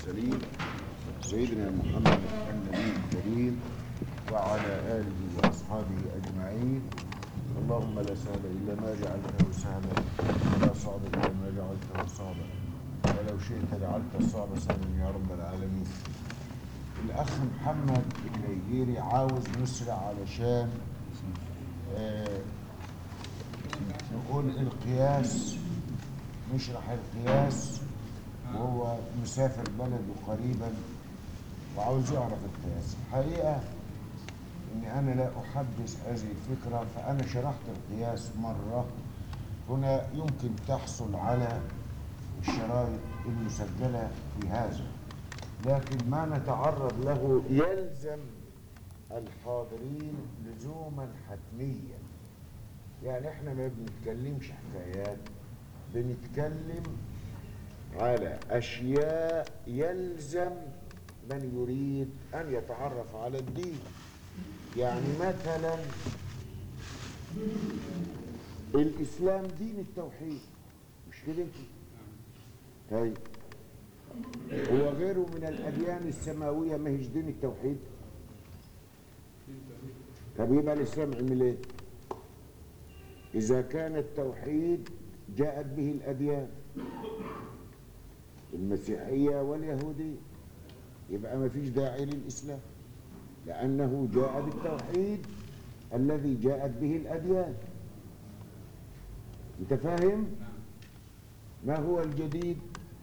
المرسلين سيدنا محمد النبي الكريم وعلى آله وأصحابه أجمعين اللهم لا سهل إلا ما جعلته سهلا ولا صعب إلا ما جعلته صعبا ولو شئت جعلت الصعب سهلا يا رب العالمين الأخ محمد النيجيري عاوز نسرع علشان آه نقول القياس نشرح القياس وهو مسافر بلده قريبا وعاوز يعرف القياس الحقيقة اني انا لا احدث هذه الفكرة فانا شرحت القياس مرة هنا يمكن تحصل على الشرائط المسجلة في هذا لكن ما نتعرض له يلزم الحاضرين لزوما حتميا يعني احنا ما بنتكلمش حكايات بنتكلم على اشياء يلزم من يريد ان يتعرف على الدين يعني مثلا الاسلام دين التوحيد مش كده طيب هو غيره من الاديان السماويه ما هيش دين التوحيد طب يبقى الاسلام عمل ايه اذا كان التوحيد جاءت به الاديان المسيحيه واليهوديه يبقى ما فيش داعي للاسلام لانه جاء بالتوحيد الذي جاءت به الاديان انت فاهم ما هو الجديد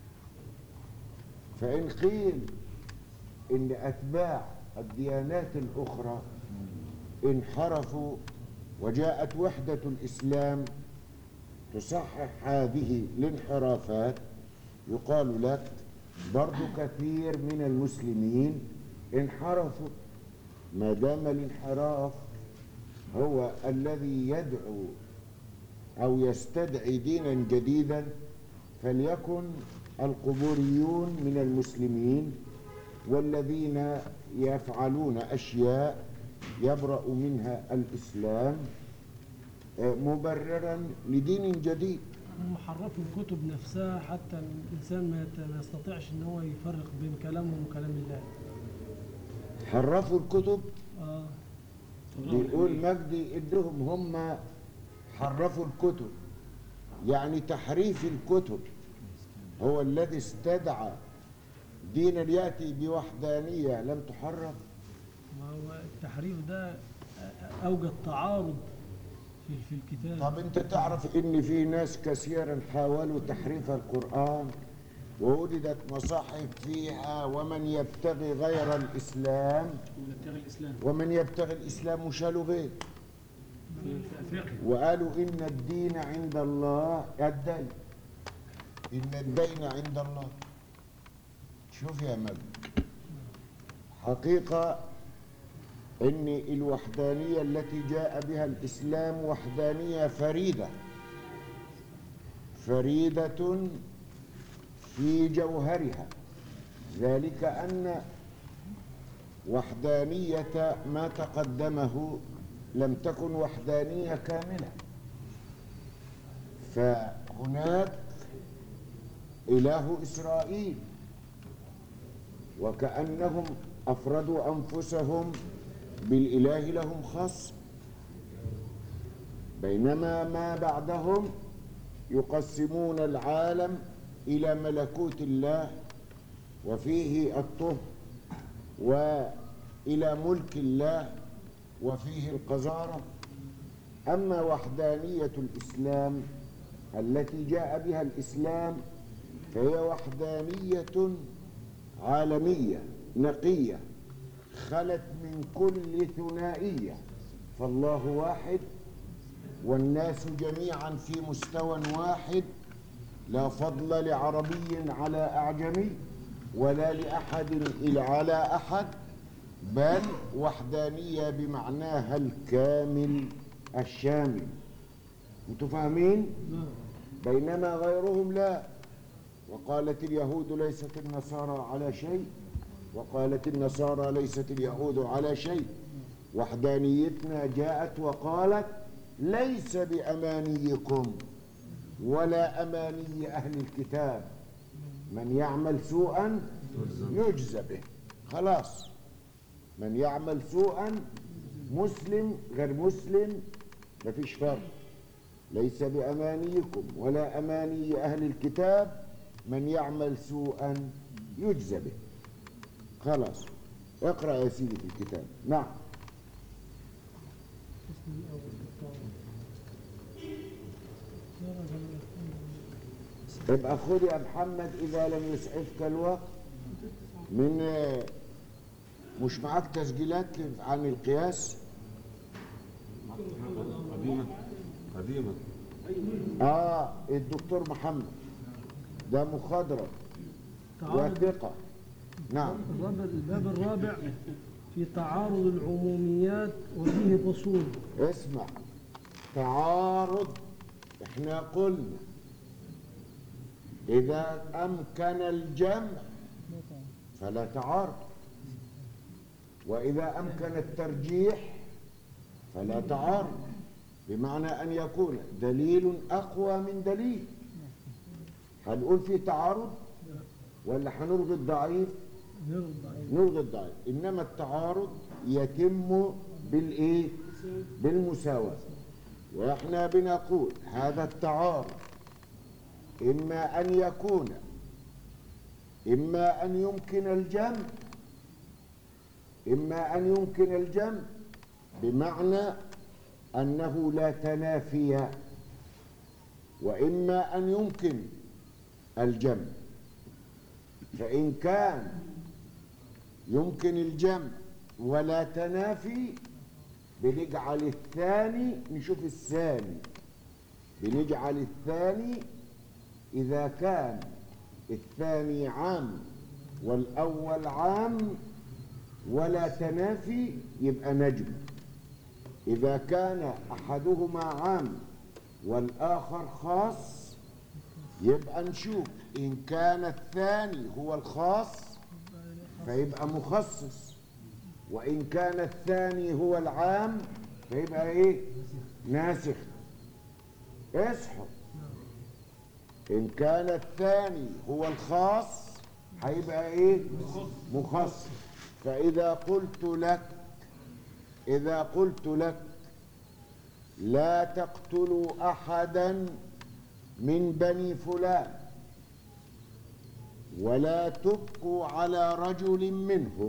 فان قيل ان اتباع الديانات الاخرى انحرفوا وجاءت وحده الاسلام تصحح هذه الانحرافات يقال لك برضو كثير من المسلمين انحرفوا ما دام الانحراف هو الذي يدعو او يستدعي دينا جديدا فليكن القبوريون من المسلمين والذين يفعلون اشياء يبرأ منها الاسلام مبررا لدين جديد هم حرفوا الكتب نفسها حتى الانسان ما يت- ما يستطيعش ان هو يفرق بين كلامهم وكلام الله حرفوا الكتب اه بيقول مجدي ادهم هم حرفوا الكتب يعني تحريف الكتب هو الذي استدعى دينا ياتي بوحدانيه لم تحرف ما هو التحريف ده اوجد تعارض في في الكتاب طب انت تعرف ان في ناس كثيرا حاولوا تحريف القران ووجدت مصاحف فيها ومن يبتغي غير الاسلام يبتغي الاسلام ومن يبتغي الاسلام شالوا بيت في في افريقيا وقالوا إن الدين عند الله الدين إن الدين عند الله شوف يا مجد حقيقة إن الوحدانية التي جاء بها الإسلام وحدانية فريدة فريدة في جوهرها ذلك أن وحدانية ما تقدمه لم تكن وحدانية كاملة فهناك إله إسرائيل وكأنهم أفردوا أنفسهم بالإله لهم خاص بينما ما بعدهم يقسمون العالم إلى ملكوت الله وفيه الطهر وإلى ملك الله وفيه القذارة أما وحدانية الإسلام التي جاء بها الإسلام فهي وحدانية عالمية نقية خلت من كل ثنائية فالله واحد والناس جميعا في مستوى واحد لا فضل لعربي على أعجمي ولا لأحد إلى على أحد بل وحدانية بمعناها الكامل الشامل انتوا فاهمين نعم بينما غيرهم لا وقالت اليهود ليست النصارى على شيء وقالت النصارى ليست اليهود على شيء وحدانيتنا جاءت وقالت ليس بأمانيكم ولا أماني أهل الكتاب من يعمل سوءا يجزى به خلاص من يعمل سوءا مسلم غير مسلم مفيش فرق ليس بأمانيكم ولا أماني أهل الكتاب من يعمل سوءا يجزى به خلاص اقرأ يا سيدي في الكتاب نعم القسم الأول الطاعون يبقى خذ يا محمد إذا لم يسعفك الوقت من آه، مش معاك تسجيلات عن القياس قديما قديما آه الدكتور محمد ده مخضرم تعارض وثقة نعم الرابع الباب الرابع في تعارض العموميات وفيه فصول اسمع تعارض احنا قلنا إذا أمكن الجمع فلا تعارض وإذا أمكن الترجيح فلا تعارض بمعنى أن يكون دليل أقوى من دليل هنقول في تعارض ولا هنلغي الضعيف يرضى نلغي الضعيف إنما التعارض يتم بالإيه بالمساواة وإحنا بنقول هذا التعارض إما أن يكون إما أن يمكن الجمع إما أن يمكن الجمع بمعنى أنه لا تنافي وإما أن يمكن الجمع فإن كان يمكن الجمع ولا تنافي بنجعل الثاني نشوف الثاني بنجعل الثاني إذا كان الثاني عام والأول عام ولا تنافي يبقى نجم إذا كان أحدهما عام والآخر خاص يبقى نشوف إن كان الثاني هو الخاص فيبقى مخصص وإن كان الثاني هو العام فيبقى إيه ناسخ اصحوا إن كان الثاني هو الخاص هيبقى إيه مخصص فإذا قلت لك إذا قلت لك لا تقتلوا أحدا من بني فلان ولا تبقوا على رجل منهم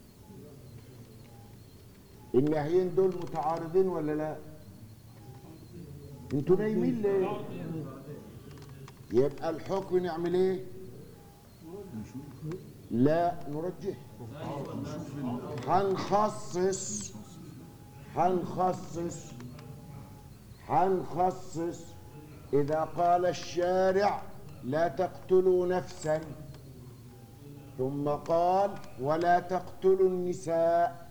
النهيين دول متعارضين ولا لا انتوا نايمين ليه يبقى الحكم نعمل ايه لا نرجح هنخصص هنخصص هنخصص إذا قال الشارع لا تقتلوا نفسا ثم قال ولا تقتلوا النساء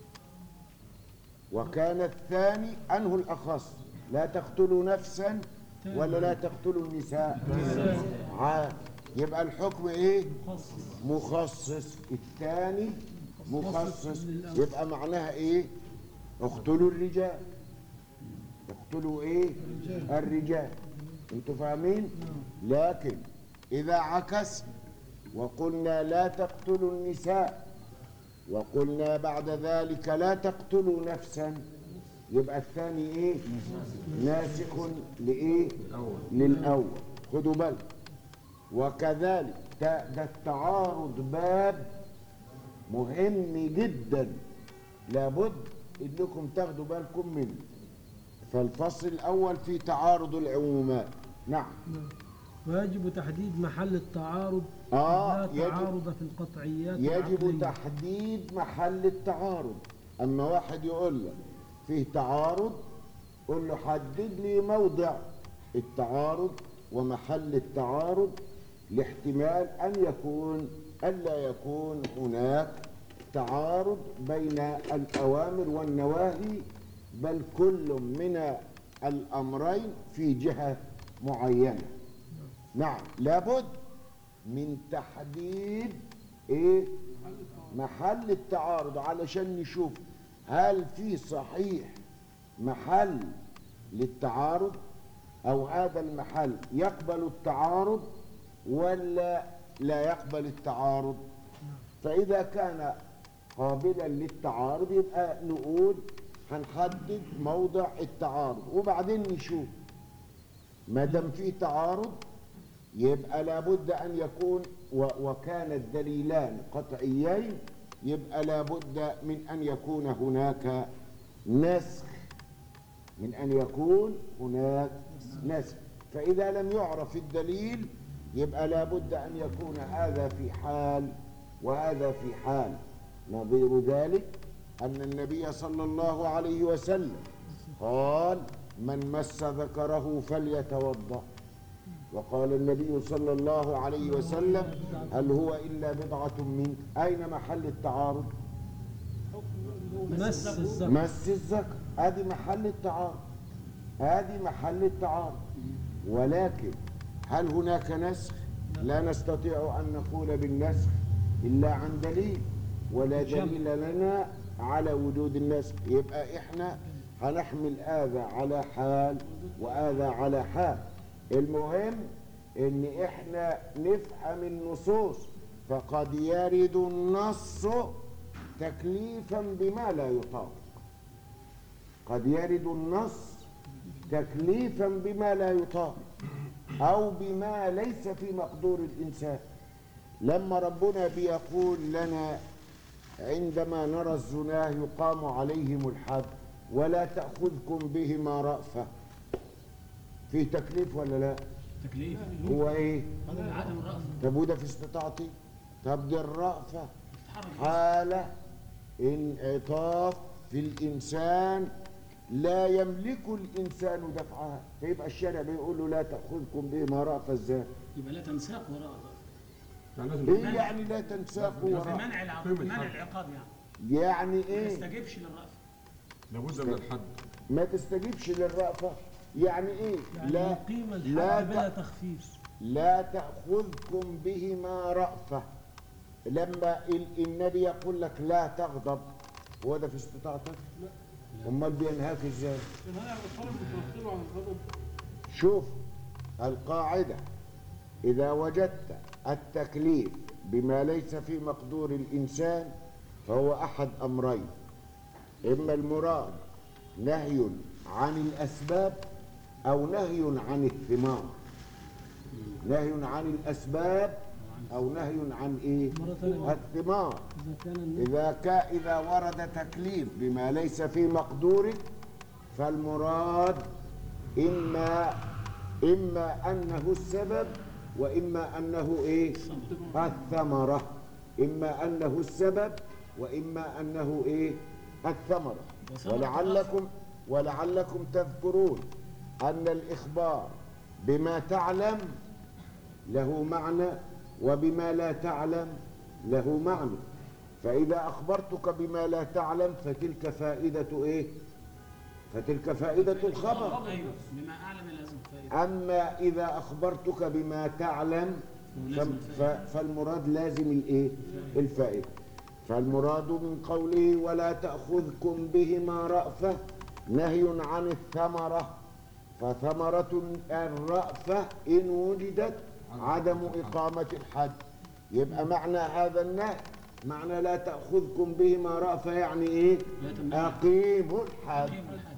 وكان الثاني أنه الأخص لا تقتلوا نفسا ولا لا تقتلوا النساء عاد يبقى الحكم ايه مخصص مخصص الثاني مخصص يبقى معناها ايه اقتلوا الرجال اقتلوا ايه الرجال انتوا فاهمين لكن اذا عكس وقلنا لا تقتلوا النساء وقلنا بعد ذلك لا تقتلوا نفسا يبقى الثاني ايه ناسخ لايه للاول خدوا بالك وكذلك ده, ده التعارض باب مهم جدا لابد انكم تاخدوا بالكم منه فالفصل الاول في تعارض العمومات نعم نعم. ويجب تحديد محل التعارض آه، لا يجب- تعارض في القطعيات يجب العقلية. تحديد محل التعارض اما واحد يقول لك فيه تعارض قول له حدد لي موضع التعارض ومحل التعارض لاحتمال ان يكون الا يكون هناك تعارض بين الاوامر والنواهي بل كل من الامرين في جهه معينه نعم لابد من تحديد ايه محل التعارض علشان نشوف هل في صحيح محل للتعارض او هذا المحل يقبل التعارض ولا لا يقبل التعارض فإذا كان قابلا للتعارض يبقى نقول هنحدد موضع التعارض وبعدين نشوف ما دام في تعارض يبقى لابد أن يكون و- وكان الدليلان قطعيين يبقى لابد من أن يكون هناك نسخ من أن يكون هناك نسخ فإذا لم يعرف الدليل يبقى لابد أن يكون هذا في حال وهذا في حال نظير ذلك أن النبي صلى الله عليه وسلم قال من مس ذكره فليتوضأ وقال النبي صلى الله عليه وسلم هل هو إلا بضعة منك أين محل التعارض مس الذكر مس الذكر هذه محل التعارض هذه محل التعارض ولكن هل هناك نسخ لا نستطيع أن نقول بالنسخ إلا عن دليل ولا دليل لنا على وجود النسخ يبقى إحنا هنحمل هذا على حال وهذا على حال المهم إن إحنا نفهم النصوص فقد يرد النص تكليفا بما لا يطاق قد يرد النص تكليفا بما لا يطاق او بما ليس في مقدور الانسان لما ربنا بيقول لنا عندما نرى الزناه يقام عليهم الحد ولا تاخذكم بهما رافه في تكليف ولا لا تكليف هو ايه عدم الرأفة طب وده في استطاعتي طب دي الرأفة تتحرك حالة انعطاف في الإنسان لا يملك الإنسان دفعها فيبقى الشارع بيقول له لا تأخذكم بهما رأفة ازاي يبقى لا تنساق وراء يعني لازم إيه يعني لا تنساقوا في وراء منع العقاب قيمة منع الحد. العقاب يعني يعني ما إيه يستجيبش للرأفة لابد من الحد ما تستجيبش للرأفة يعني إيه يعني لا قيمة لا الحد بلا ت- تخفيف لا تأخذكم بهما رأفة لما ال- النبي يقول لك لا تغضب هو ده في استطاعتك؟ امال بينهاك ازاي؟ شوف القاعدة إذا وجدت التكليف بما ليس في مقدور الإنسان فهو أحد أمرين إما المراد نهي عن الأسباب أو نهي عن الثمار نهي عن الأسباب أو نهي عن إيه؟ مرة ثانية. الثمار إذا كان النهي إذا كا إذا ورد تكليف بما ليس في مقدورك فالمراد إما إما أنه السبب وإما أنه إيه؟ الثمرة إما أنه السبب وإما أنه إيه؟ الثمرة وثمرة ولعلكم ولعلكم تذكرون أن الإخبار بما تعلم له معنى وبما لا تعلم له معنى فإذا أخبرتك بما لا تعلم فتلك فائدة إيه؟ فتلك فائدة الخبر ايوه بما اعلم لازم فائدة أما إذا أخبرتك بما تعلم لازم ف- ف- فالمراد لازم الإيه؟ الفائدة فالمراد من قوله ولا تأخذكم بهما رأفة نهي عن الثمرة فثمرة الرأفة إن وجدت عدم إقامة الحد يبقى معنى هذا النهي معنى لا تأخذكم بهما رأفة يعني إيه؟ لا تمنع أقيموا الحد قيم الحد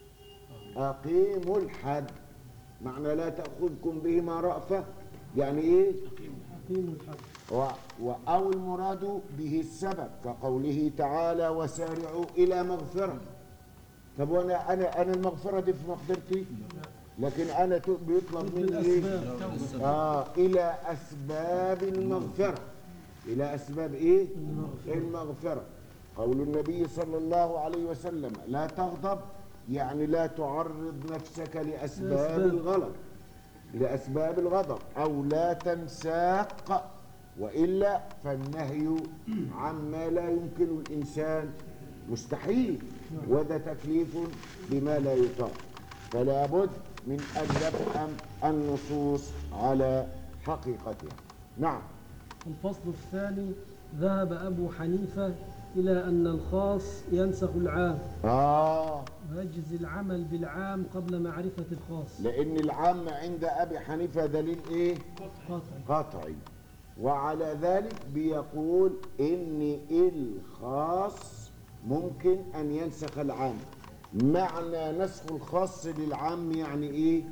أقيموا الحد معنى لا تأخذكم بهما رأفة يعني إيه؟ أقيم أقيموا الحد و و أو المراد به السبب كقوله تعالى وسارعوا إلى مغفرة طب وأنا أنا أنا المغفرة دي في مقدرتي لكن أنا ت- بيطلب مني إيه؟ بالأسباب آه إلى أسباب المغفرة إلى أسباب إيه؟ المغفرة قول النبي صلى الله عليه وسلم لا تغضب يعني لا تعرض نفسك لأسباب لأسباب. الغلط لأسباب الغضب أو لا تنساق وإلا فالنهي عما لا يمكن الإنسان مستحيل وده تكليف بما لا يطاق فلا بد من أن نفهم النصوص على حقيقتها نعم الفصل الثاني ذهب أبو حنيفة إلى أن الخاص ينسخ العام آه ويجزي العمل بالعام قبل معرفة الخاص لأن العام عند أبي حنيفة دليل إيه قطعي قطعي وعلى ذلك بيقول ان الخاص ممكن ان ينسخ العام معنى نسخ الخاص للعام يعني ايه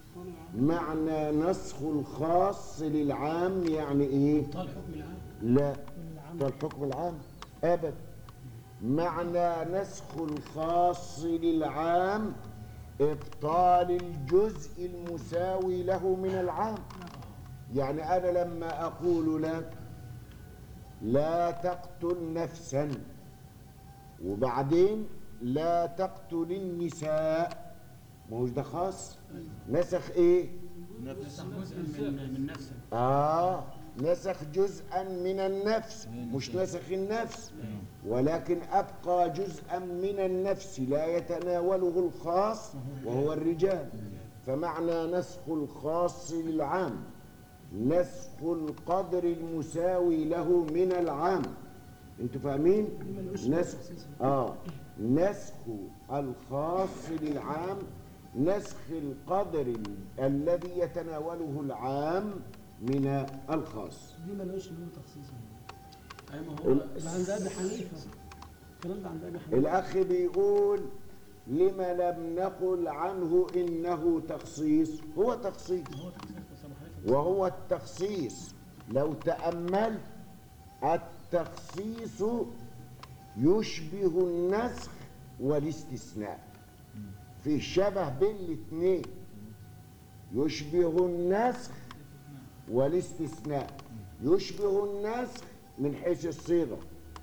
معنى نسخ الخاص للعام يعني ايه ابطال حكم العام لا العام. ده الحكم العام ابدا معنى نسخ الخاص للعام ابطال الجزء المساوي له من العام يعني انا لما اقول لك لا تقتل نفسا وبعدين لا تقتل النساء ما هوش ده خاص نسخ ايه نسخ جزء من من نفسه آه نسخ جزءا من النفس مش نسخ النفس ولكن أبقى جزءا من النفس لا يتناوله الخاص وهو الرجال فمعنى نسخ الخاص للعام نسخ القدر المساوي له من العام انتوا فاهمين نسخ اه نسخ الخاص للعام نسخ القدر ال- الذي يتناوله العام من الخاص دي ملوش له تخصيص اي ما هو ده عند ابي حنيفه الكلام ده عند ابي حنيفه الأخ بيقول لما لم نقل عنه إنه تخصيص هو تخصيص هو تخصيص بس ابو حنيفه وهو التخصيص لو تأملت التخصيص يشبه النسخ والاستثناء في شبه بين الاثنين يشبه النسخ والاستثناء يشبه النسخ من حيث الصيغة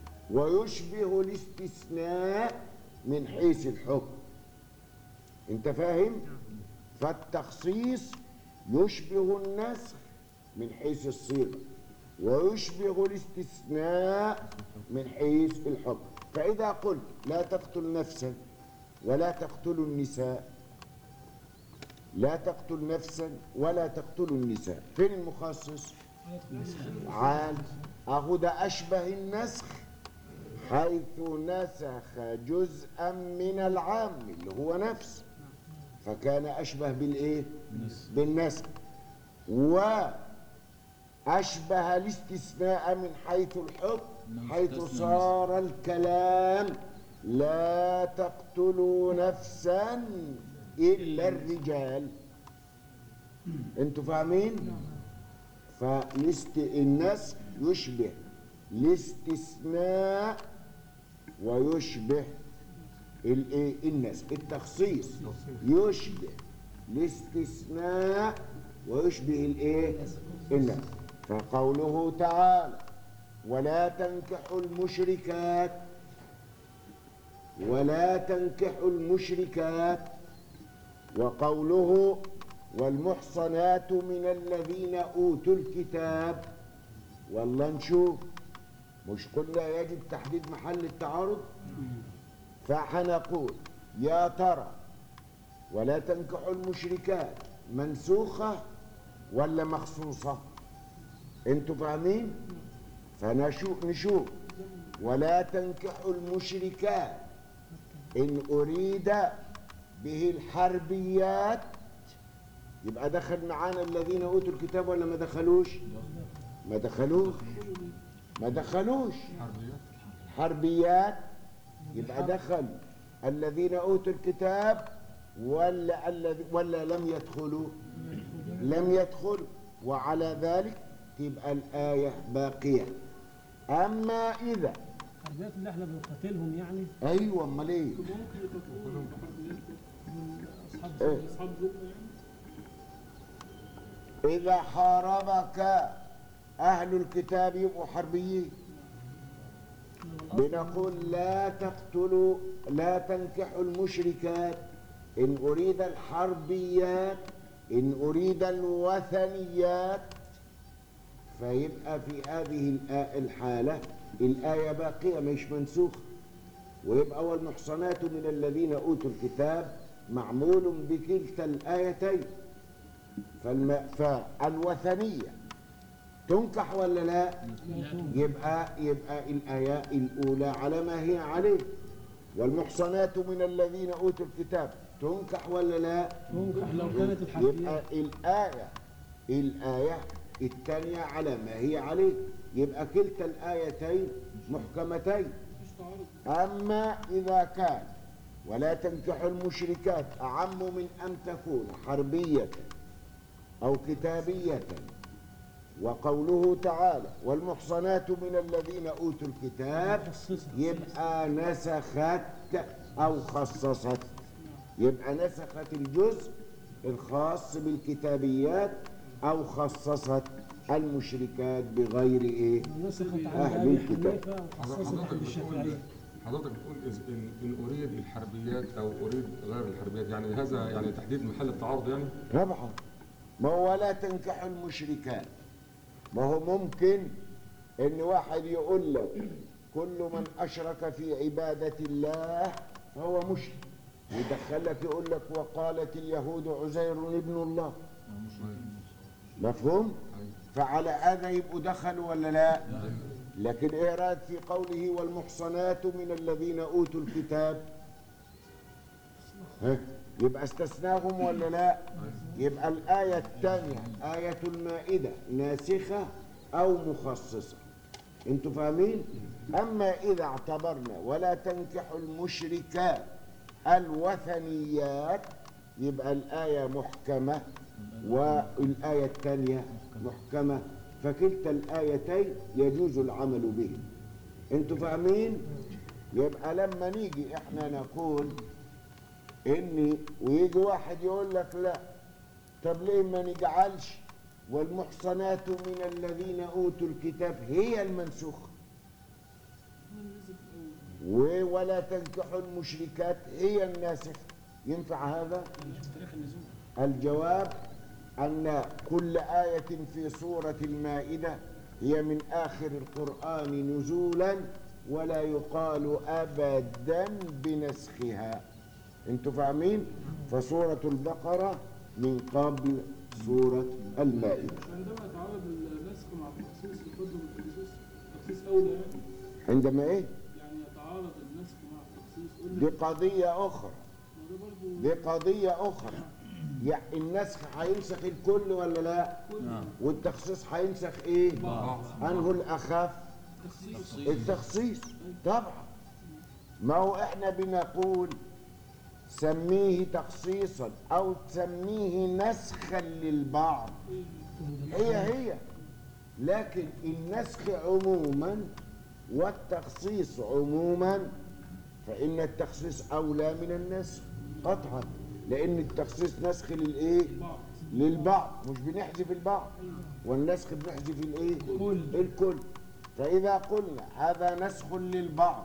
ويشبه الاستثناء من حيث الحكم انت فاهم فالتخصيص يشبه النسخ من حيث الصيغة ويشبه الاستثناء من حيث الحكم فإذا قلت لا تقتل نفسا ولا تقتلوا النساء لا تقتل نفسا ولا تقتلوا النساء فين المخصص عال اهو ده اشبه النسخ حيث نسخ جزءا من العام اللي هو نفس فكان اشبه بالايه بالنسخ واشبه الاستثناء من حيث الحكم حيث صار الكلام لا تقتلوا نفسا الا الرجال انتوا فاهمين فالاست النسخ يشبه الاستثناء ويشبه الايه النسخ التخصيص يشبه الاستثناء ويشبه الايه النسخ فقوله تعالى ولا تنكحوا المشركات ولا تنكحوا المشركات وقوله والمحصنات من الذين اوتوا الكتاب والله نشوف مش قلنا يجب تحديد محل التعارض فحنقول يا ترى ولا تنكحوا المشركات منسوخة ولا مخصوصة انتوا فاهمين فنشوف نشوف ولا تنكحوا المشركات إن أريد به الحربيات يبقى دخل معانا الذين أوتوا الكتاب ولا ما دخلوش ما دخلوش ما دخلوش حربيات حربيات يبقى دخل الذين أوتوا الكتاب ولا الذي ولا لم يدخلوا لم يدخلوا وعلى ذلك تبقى الآية باقية أما إذا الحربيات اللي احنا بنقاتلهم يعني أيوة أمال إيه دول اصحاب إيه؟ إذا حاربك أهل الكتاب يبقوا حربيين بنقول لا تقتلوا لا تنكحوا المشركات إن أريد الحربيات إن أريد الوثنيات فيبقى في هذه الآ- الحالة الآية باقية مش منسوخة ويبقى والمحصنات من الذين أوتوا الكتاب معمول بكلتا الآيتين فالم... فالوثنية تنكح ولا لا؟ يبقى يبقى الآية الأولى على ما هي عليه والمحصنات من الذين أوتوا الكتاب تنكح ولا لا؟ تنكح لو كانت يبقى الحربيات الآية الآية الثانية على ما هي عليه يبقى كلتا الآيتين محكمتين أما إذا كان ولا تنكحوا المشركات أعم من أن تكون حربية أو كتابية وقوله تعالى والمحصنات من الذين أوتوا الكتاب مخصصة. يبقى نسخت أو خصصت يبقى نسخت الجزء الخاص بالكتابيات أو خصصت المشركات بغير إيه نسخت عن أهل أبي الكتاب. حنيفة وخصصت عن الشافعية حضرتك بتقول إذ- إن, إن أريد الحربيات أو أريد غير الحربيات يعني هذا يعني تحديد محل التعارض يعني طبعا ما هو لا تنكحوا المشركات ما هو ممكن ان واحد يقول لك كل من اشرك في عبادة الله فهو مشرك يدخلك يقول لك وقالت اليهود عزير ابن الله مفهوم أيوة. فعلى هذا يبقوا دخلوا ولا لا لكن ايه رايك في قوله والمحصنات من الذين اوتوا الكتاب ها يبقى استثناهم ولا لا يبقى الآية الثانية آية المائدة ناسخة أو مخصصة انتوا فاهمين أما إذا اعتبرنا ولا تنكحوا المشركات الوثنيات يبقى الآية محكمة والآية الثانية محكمة فكلتا الآيتين يجوز العمل به انتوا فاهمين يبقى لما نيجي احنا نقول اني ويجي واحد يقول لك لا طب ليه ما نجعلش والمحصنات من الذين اوتوا الكتاب هي المنسوخه و- ولا تنكحوا المشركات هي الناسخه ينفع هذا نشوف تاريخ النزول الجواب أن كل آية في سورة المائدة هي من آخر القرآن نزولا ولا يقال أبدا بنسخها انتوا فاهمين فسورة البقرة من قبل سورة المائدة عندما يتعارض النسخ مع التخصيص يفضل التخصيص تخصيص أولى يعني عندما ايه يعني يتعارض النسخ مع التخصيص دي قلنا قضية أخرى ما ده برضه دي قضية أخرى يعني النسخ هينسخ الكل ولا لا والتخصيص هينسخ ايه أنه الأخف تخصيص التخصيص طبعا ما هو احنا بنقول سميه تخصيصا او تسميه نسخا للبعض هي هي لكن النسخ عموما والتخصيص عموما فإن التخصيص أولى من النسخ قطعا لأن التخصيص نسخ للإيه؟ للبعض مش بنحذف البعض والنسخ بنحذف الإيه؟ الكل. الكل فإذا قلنا هذا نسخ للبعض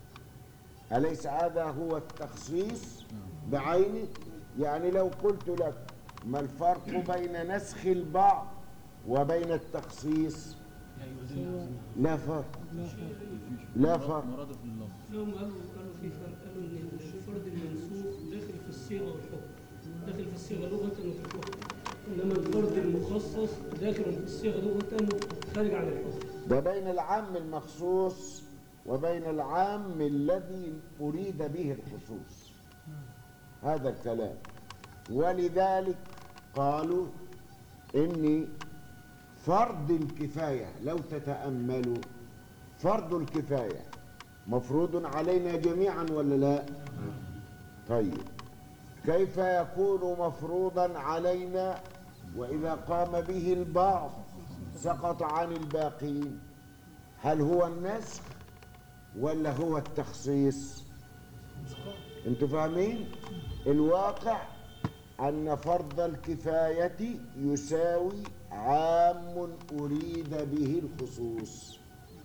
أليس هذا هو التخصيص بعينه؟ يعني لو قلت لك ما الفرق بين نسخ البعض وبين التخصيص يا ايها الذين امنوا لا فرق لا فرق مرادف لللفظ لهم قالوا قالوا في فرق قالوا ان الفرد المنسوخ داخل في الصيغه والحكم داخل في الصيغه لغه وفي الحكم انما الفرد المخصص داخل في الصيغه لغه خارج عن الحكم ده بين العام المخصوص وبين العام الذي أريد به الخصوص هذا الكلام ولذلك قالوا إني فرض الكفاية لو تتأملوا فرض الكفاية مفروض علينا جميعا ولا لا طيب كيف يكون مفروضا علينا وإذا قام به البعض سقط عن الباقين هل هو النسخ ولا هو التخصيص انتوا فاهمين الواقع ان فرض الكفايه يساوي عام اريد به الخصوص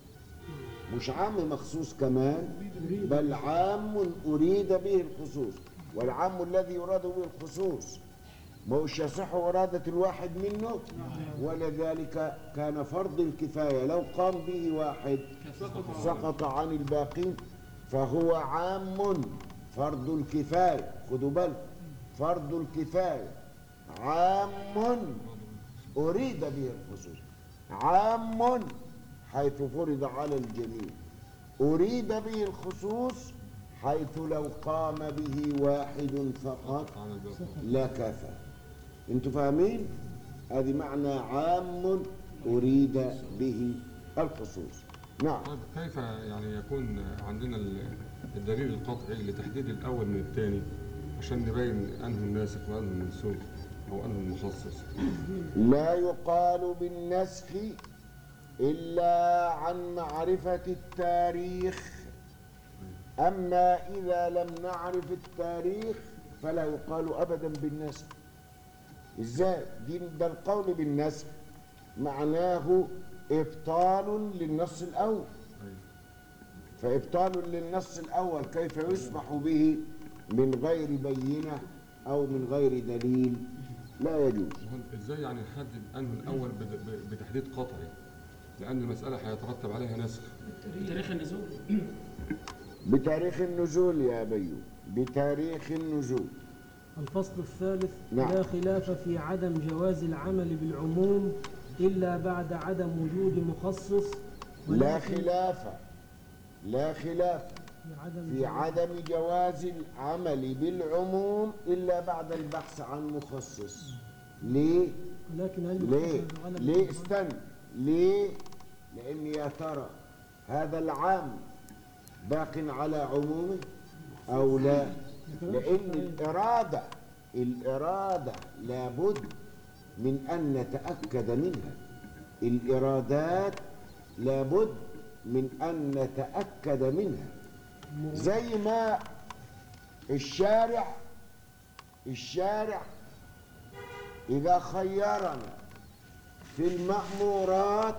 مش عام مخصوص كمان بل عام اريد به الخصوص والعام الذي يراد به الخصوص مش يصح إرادة الواحد منه ولذلك كان فرض الكفاية لو قام به واحد سقط عن الباقين فهو عام فرض الكفاية خدوا بالكم فرض الكفاية عام أريد به الخصوص عام حيث فرض على الجميع أريد به الخصوص حيث لو قام به واحد فقط عن الباقي لا كفى انتوا فاهمين هذه معنى عام أريد به الخصوص نعم طيب كيف يعني يكون عندنا ال- الدليل القطعي لتحديد الأول من الثاني عشان نبين أنه الناسخ وأنه المنسوخ أو أنه المخصص لا يقال بالنسخ إلا عن معرفة التاريخ أما إذا لم نعرف التاريخ فلا يقال أبدا بالنسخ إزاي؟ دي ده القول بالنسخ معناه إبطال للنص الأول فإبطال للنص الأول كيف يسمح به من غير بينة أو من غير دليل لا يجوز وهل- إزاي يعني نحدد أنه الأول بد- ب- بتحديد قطعي لأن المسألة هيترتب عليها نسخ تاريخ النزول بتاريخ النزول يا بيو بتاريخ النزول الفصل الثالث نعم. لا خلاف في عدم جواز العمل بالعموم إلا بعد عدم وجود مخصص لا ولكن خلاف لا خلاف في عدم في جواز- عدم جواز العمل بالعموم إلا بعد البحث عن مخصص ليه؟ ولكن هل ليه؟ يختصر الغلب ليه بالغلب؟ استنى ليه؟ لأن يا ترى هذا العام باق على عمومه أو لا؟ لأن الإرادة الإرادة لابد من أن نتأكد منها الإرادات لابد من أن نتأكد منها زي ما الشارع الشارع إذا خيرنا في المأمورات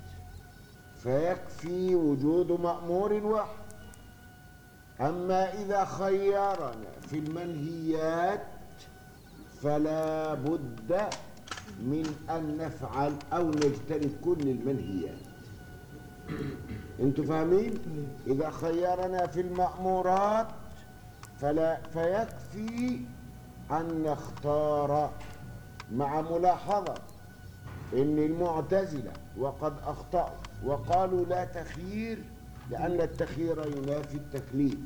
فيكفي وجود مأمور واحد أما إذا خيرنا في المنهيات فلا بد من أن نفعل أو نجتنب كل المنهيات انتوا فاهمين إذا خيرنا في المأمورات فلا فيكفي أن نختار مع ملاحظة إن المعتزلة وقد أخطأوا وقالوا لا تخيير لأن التخيير ينافي التكليف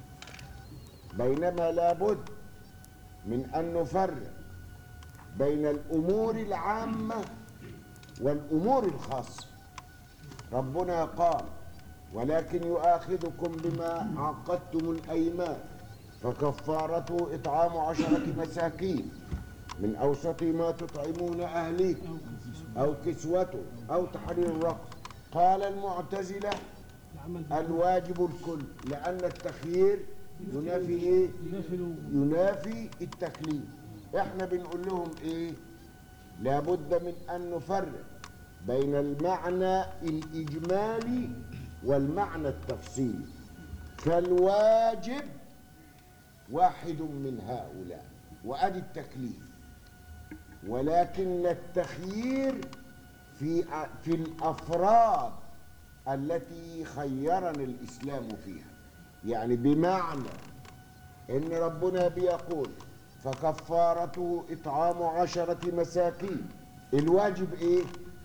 بينما لابد من أن نفرق بين الأمور العامة والأمور الخاصة ربنا قال ولكن يؤاخذكم بما عقدتم الأيمان فكفارته إطعام عشرة مساكين من أوسط ما تطعمون أهليكم أو كسوته أو تحرير رقص قال المعتزلة العمل بالعموم الواجب الكل لأن التخيير ينافي إيه؟ ينافي الوجود. ينافي التكليف احنا بنقول لهم ايه لابد من ان نفرق بين المعنى الاجمالي والمعنى التفصيلي فالواجب واحد من هؤلاء وادي التكليف ولكن التخيير في في الافراد التي خيرنا الاسلام فيها يعني بمعنى ان ربنا بيقول فكفارته اطعام عشرة مساكين الواجب ايه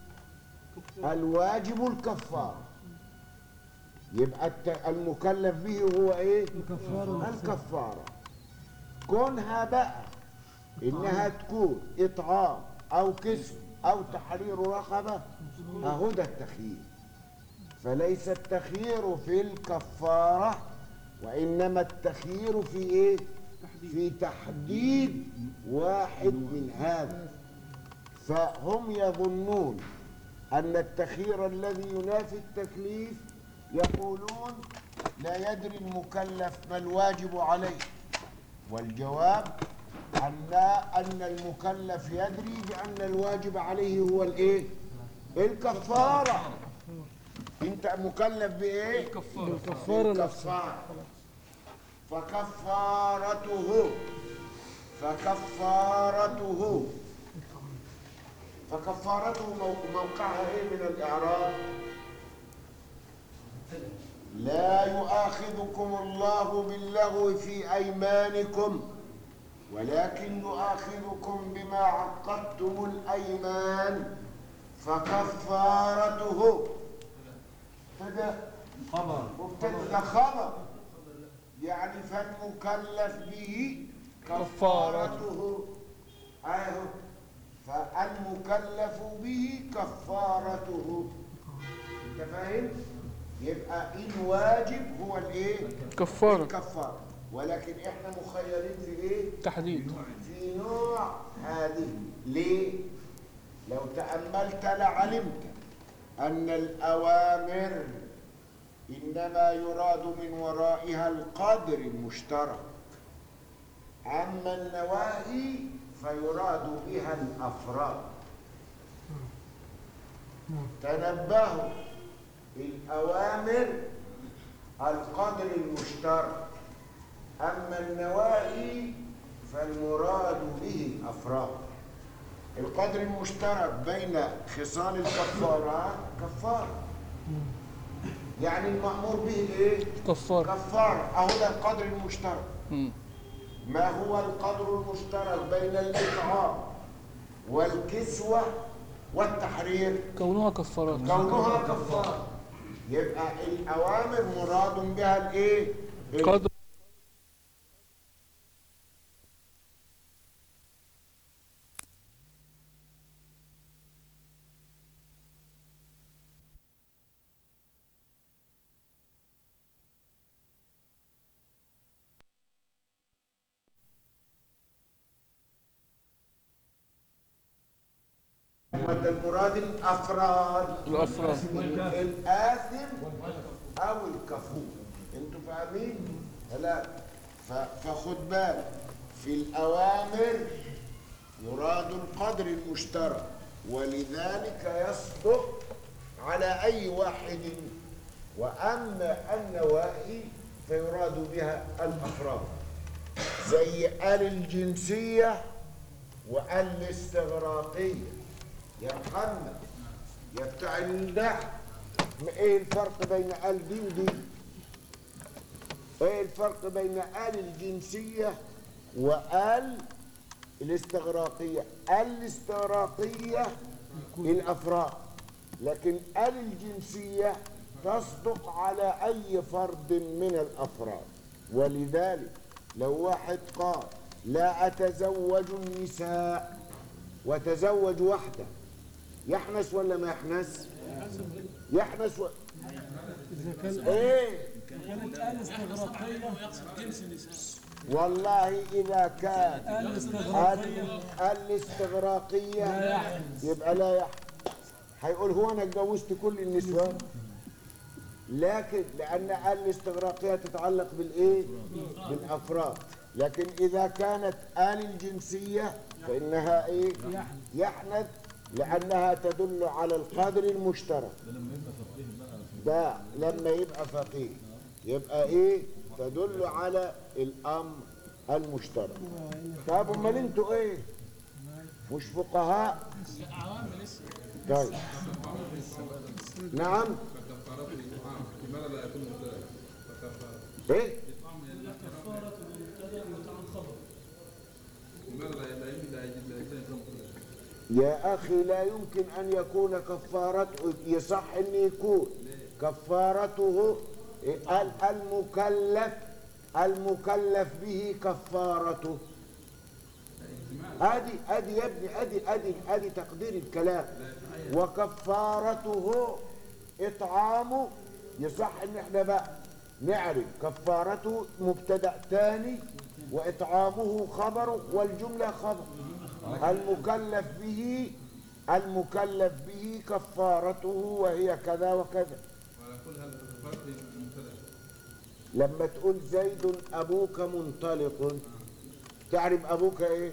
الواجب الكفارة يبقى الت- المكلف به هو ايه الكفارة نفسها. الكفارة كونها بقى انها تكون اطعام او كسب او تحرير رقبة اهو ده التخيير فليس التخيير في الكفارة وإنما التخيير في إيه؟ في تحديد واحد من هذا فهم يظنون أن التخيير الذي ينافي التكليف يقولون لا يدري المكلف ما الواجب عليه والجواب أن أن المكلف يدري بأن الواجب عليه هو الإيه؟ الكفارة أنت مكلف بإيه؟ الكفارة نفسها الكفارة فكفارته فكفارته فكفارته مو- موقعها ايه من الاعراب لا يؤاخذكم الله باللغو في ايمانكم ولكن يؤاخذكم بما عقدتم الايمان فكفارته ابتدأ خبر مبتدا خبر يعني فالمكلف به كفارته. كفارته اهو فالمكلف به كفارته انت فاهم يبقى الواجب هو الايه كفارة الكفاره ولكن احنا مخيرين في ايه تحديد في نوع هذه ليه لو تأملت لعلمت أن الأوامر إنما يراد من ورائها القدر المشترك أما النواهي فيراد بها الأفراد تنبهوا الأوامر القدر المشترك أما النواهي فالمراد به الأفراد القدر المشترك بين خصال الكفارة كفارة يعني المأمور به ايه؟ كفارة كفارة أهو ده القدر المشترك مم. ما هو القدر المشترك بين الإطعام والكسوة والتحرير كونها كفارات كونها كفارة يبقى الأوامر مراد بها الإيه؟ قدر أما المراد الأفراد الأفراد الآثم أو الكفور أنتوا فاهمين؟ لا ف- فخد بالك في الأوامر يراد القدر المشترك ولذلك يصدق على أي واحد وأما النواهي فيراد بها الأفراد زي آل الجنسية وآل الاستغراقية يا محمد يا بتاع النحو ما ايه الفرق بين آل دي ودي ايه الفرق بين آل الجنسية وآل الاستغراقية آل الاستغراقية الأفراد لكن آل الجنسية تصدق على أي فرد من الأفراد ولذلك لو واحد قال لا أتزوج النساء وتزوج واحدة يحنس ولا ما يحنس؟ يحنس و... إذا كان ايه كانت آل استغراقية والله إذا كان آل استغراقية ال- الاستغراقية لا يحنس. يبقى لا يحنس هيقول هو أنا اتجوزت كل النسوان لكن لأن آل الاستغراقية تتعلق بالإيه؟ بالأفراد لكن إذا كانت آل الجنسية فإنها إيه؟ يحنث لأنها تدل على القدر المشترك ده لما يبقى فقيه يبقى إيه؟ تدل على الأمر المشترك طب امال انتوا ايه مش فقهاء طيب نعم ايه كفارة المبتدأ متاع الخبر يا اخي لا يمكن ان يكون كفارته يصح ان يكون كفارته ال- المكلف المكلف به كفارته ادي ادي يا ابني ادي ادي ادي تقدير الكلام وكفارته اطعامه يصح ان احنا بقى نعرف كفارته مبتدا ثاني واطعامه خبر والجمله خبر المكلف به المكلف به كفارته وهي كذا وكذا لما تقول زيد ابوك منطلق تعرف ابوك ايه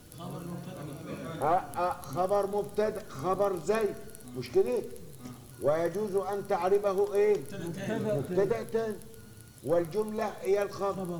آه آه خبر مبتدا خبر زيد مش كده ويجوز ان تعرفه ايه مبتدا تاني والجمله هي الخبر خبر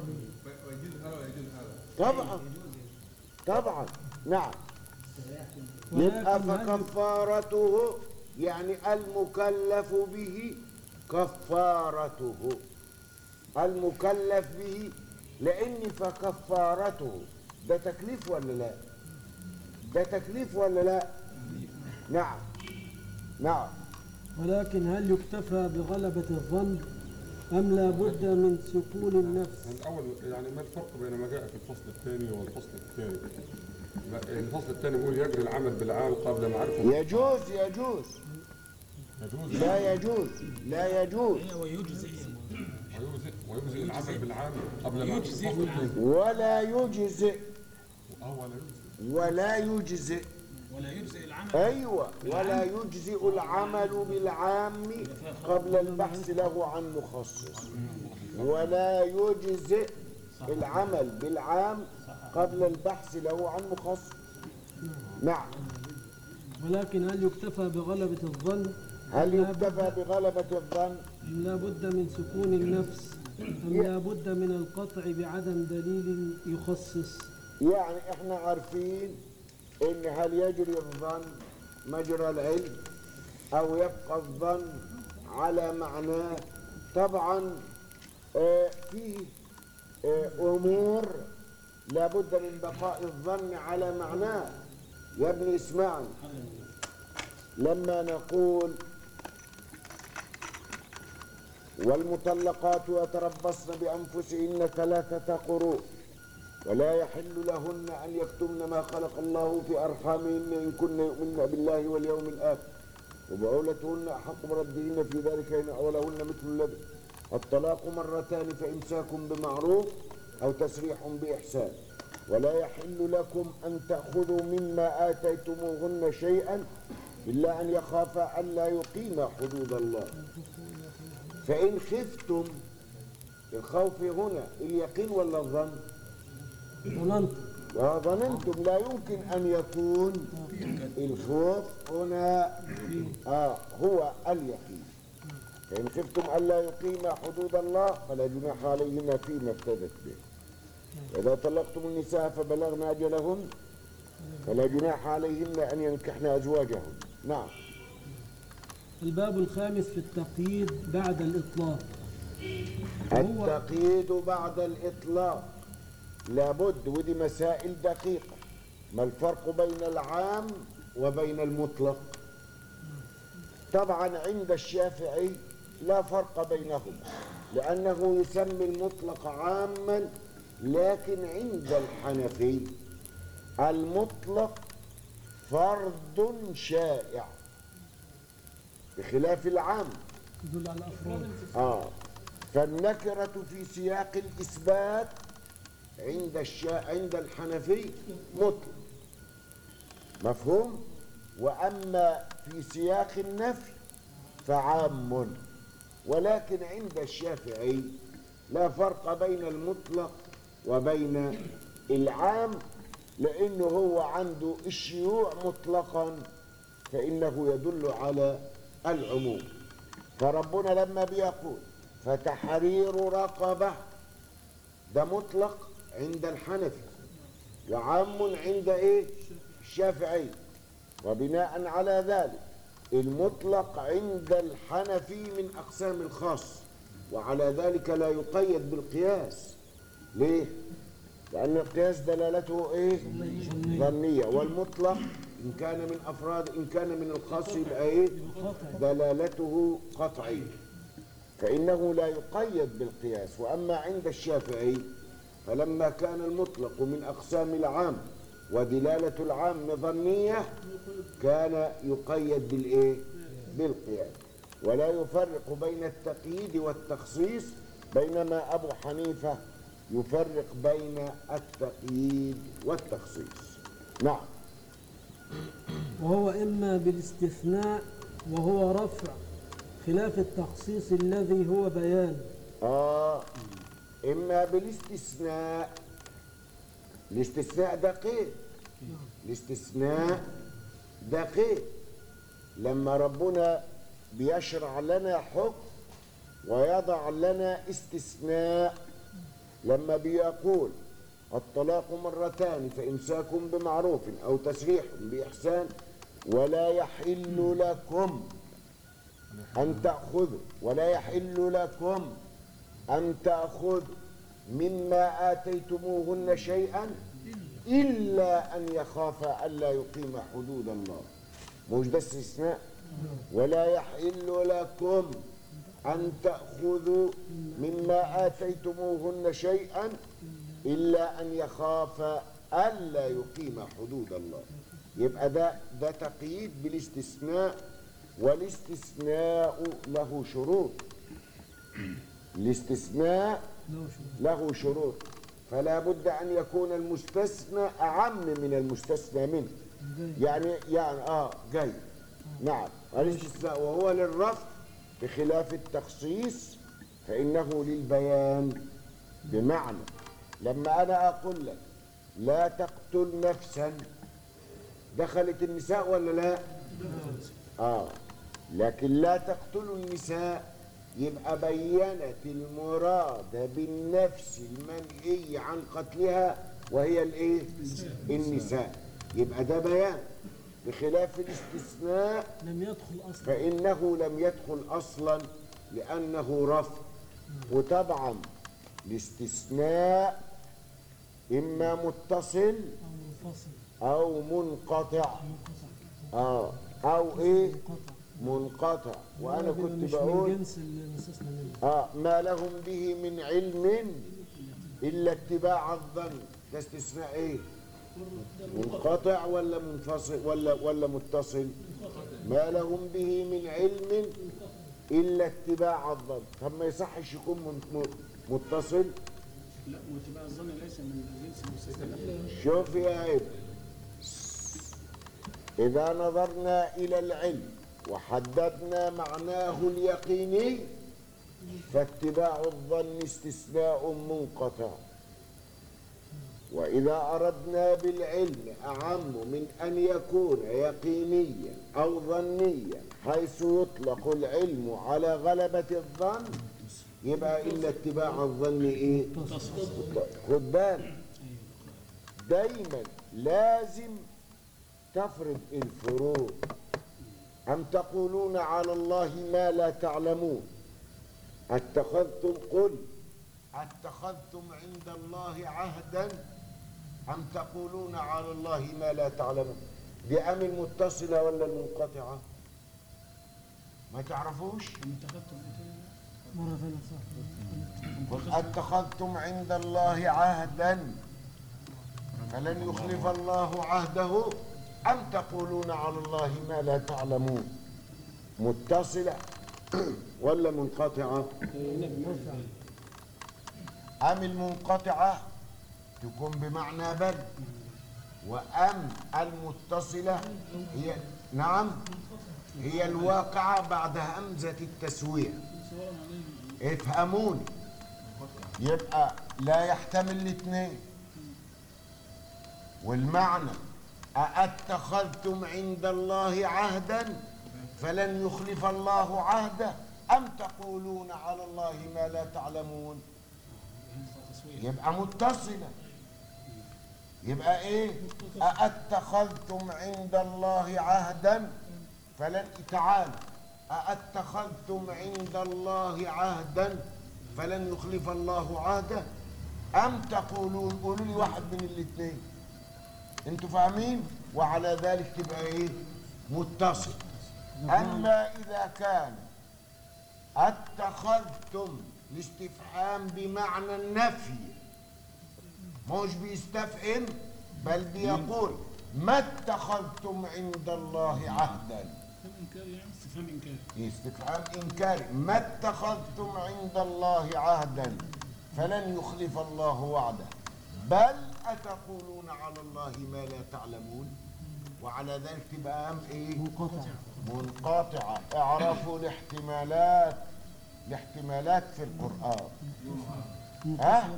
طبعا طبعا نعم يبقى ولكن هل فكفارته يعني المكلف به كفارته المكلف به لان فكفارته ده تكليف ولا لا ده تكليف ولا لا نعم نعم ولكن هل يكتفى بغلبة الظن أم لا بد من سكون النفس الأول يعني ما الفرق بين ما جاء في الفصل الثاني والفصل الثاني؟ لا، الفصل الثاني بيقول يجري العمل بالعام قبل معرفة يجوز يجوز يجوز لا يجوز لا يجوز ويجزئ ويجزئ ويجزئ العمل بالعام قبل معرفة الفصل الثاني ولا يجزئ اه ولا يجزئ ولا يجزئ ولا يجزئ العمل أيوة ولا يجزئ العمل بالعام قبل البحث له عن مخصص ولا يجزئ العمل بالعام قبل البحث له عن مخصص نعم ولكن هل يكتفى بغلبة الظن هل أم لا يكتفى بغلبة الظن أم لا بد من سكون النفس أم لا بد من القطع بعدم دليل يخصص يعني احنا عارفين ان هل يجري الظن مجرى العلم او يبقى الظن على معناه طبعا آه، في آه، امور لابد من بقاء الظن على معناه يا ابني اسمعني لما نقول والمطلقات يتربصن بانفسهن ثلاثه قروء ولا يحل لهن أن يكتمن ما خلق الله في أرحامهن إن كن يؤمن بالله واليوم الآخر وبعولتهن أحق بردهن في ذلك إن أولهن مثل الذي الطلاق مرتان فإمساك بمعروف أو تسريح بإحسان ولا يحل لكم أن تأخذوا مما آتيتموهن شيئا إلا أن يخافا ألا يقيما حدود الله فإن خفتم الخوف هنا اليقين ولا الظن؟ ظننت وظننتم لا يمكن أن يكون الخوف هنا آه هو اليقين فإن خفتم ألا يقيم حدود الله فلا جناح عليهما فيما افتدت به إذا طلقتم النساء فبلغن أجلهن فلا جناح عليهن أن ينكحن أزواجهن نعم الباب الخامس في التقييد بعد الإطلاق هو التقييد بعد الإطلاق لابد ودي مسائل دقيقة ما الفرق بين العام وبين المطلق طبعا عند الشافعي لا فرق بينهما لأنه يسمي المطلق عاما لكن عند الحنفي المطلق فرد شائع بخلاف العام يدل على أفراد آه فالنكرة في سياق الإثبات عند الشا... عند الحنفي مطلق مفهوم؟ وأما في سياق النفي فعام ولكن عند الشافعي لا فرق بين المطلق وبين العام لأنه هو عنده الشيوع مطلقا فإنه يدل على العموم فربنا لما بيقول فتحرير رقبة ده مطلق عند الحنفي وعام عند ايه الشافعي وبناء على ذلك المطلق عند الحنفي من اقسام الخاص وعلى ذلك لا يقيد بالقياس ليه لان القياس دلالته ايه ظنيه والمطلق ان كان من افراد ان كان من الخاص يبقى ايه دلالته قطعيه فإنه لا يقيد بالقياس وأما عند الشافعي فلما كان المطلق من أقسام العام ودلالة العام ظنية كان يقيد بالإيه؟ بالقياس ولا يفرق بين التقييد والتخصيص بينما أبو حنيفة يفرق بين التقييد والتخصيص نعم وهو إما بالاستثناء وهو رفع خلاف التخصيص الذي هو بيان آه إما بالاستثناء الاستثناء ده قيد الاستثناء ده قيد لما ربنا بيشرع لنا حكم ويضع لنا استثناء لما بيقول الطلاق مرتان فإمساك بمعروف أو تسريح بإحسان ولا يحل لكم أن تأخذوا ولا يحل لكم أن تأخذوا مما آتيتموهن شيئا إلا أن يخافا ألا يقيم حدود الله مش ده استثناء ولا يحل لكم أن تأخذوا مما آتيتموهن شيئا إلا أن يخافا ألا يقيم حدود الله يبقى ده ده تقييد بالاستثناء والاستثناء له شروط الاستثناء لا شو له شروط فلا بد أن يكون المستثنى أعم من المستثنى منه يعني يعني اه جاي نعم الاستثناء وهو للرفع بخلاف التخصيص فإنه للبيان بمعنى لما أنا أقول لك لا تقتل نفسا دخلت النساء ولا لا؟ آه لكن لا تقتلوا النساء يبقى بينت المراد بالنفس المنهي عن قتلها وهي الايه؟ النساء يبقى ده بيان بخلاف الاستثناء لم يدخل اصلا فإنه لم يدخل أصلا لأنه رفع وطبعا الاستثناء إما متصل او منفصل أو منقطع منقطع آه أو إيه منقطع منقطع وأنا بيبقى كنت مش بقول من جنس المستثنى منه آه ما لهم به من علم إلا اتباع الظن ده استثناء إيه منقطع ولا منفصل ولا ولا متصل ما لهم به من علم إلا اتباع الظن طب ما يصحش يكون من- م- متصل لا واتباع الظن ليس من جنس المستثنى شوف يا ابن إذا نظرنا إلى العلم وحددنا معناه اليقيني فاتباع الظن استثناء منقطع وإذا أردنا بالعلم أعم من أن يكون يقينيا أو ظنيا حيث يطلق العلم على غلبة الظن يبقى إلا اتباع الظن إيه؟ خد بالك دايما لازم تفرض الفروض أم تقولون على الله ما لا تعلمون اتخذتم قل اتخذتم عند الله عهدا أم تقولون على الله ما لا تعلمون دي أم المتصلة ولا المنقطعة ما تعرفوش اتخذتم مرة ثانية صح قل اتخذتم عند الله عهدا فلن يخلف الله عهده أم تقولون على الله ما لا تعلمون متصلة ولا منقطعة أم المنقطعة تكون بمعنى بل وأم المتصلة هي نعم هي الواقعة بعد همزة التسوية افهموني يبقى لا يحتمل الاثنين والمعنى أأتخذتم عند الله عهدا فلن يخلف الله عهده أم تقولون على الله ما لا تعلمون يبقى متصلة يبقى ايه أأتخذتم عند الله عهدا فلن تعالى أأتخذتم عند الله عهدا فلن يخلف الله عهده أم تقولون قولوا لي واحد من الاثنين انتوا فاهمين وعلى ذلك تبقى ايه متصل اما اذا كان اتخذتم الاستفهام بمعنى النفي مش بيستفهم بل بيقول ما اتخذتم عند الله عهدا استفهام انكاري يعني استفهام انكاري استفهام إنكاري ما اتخذتم عند الله عهدا فلن يخلف الله وعده بل أتقولون على الله ما لا تعلمون وعلى ذلك تبقى أم إيه منقطع منقطعة اعرفوا الاحتمالات الاحتمالات في القرآن ها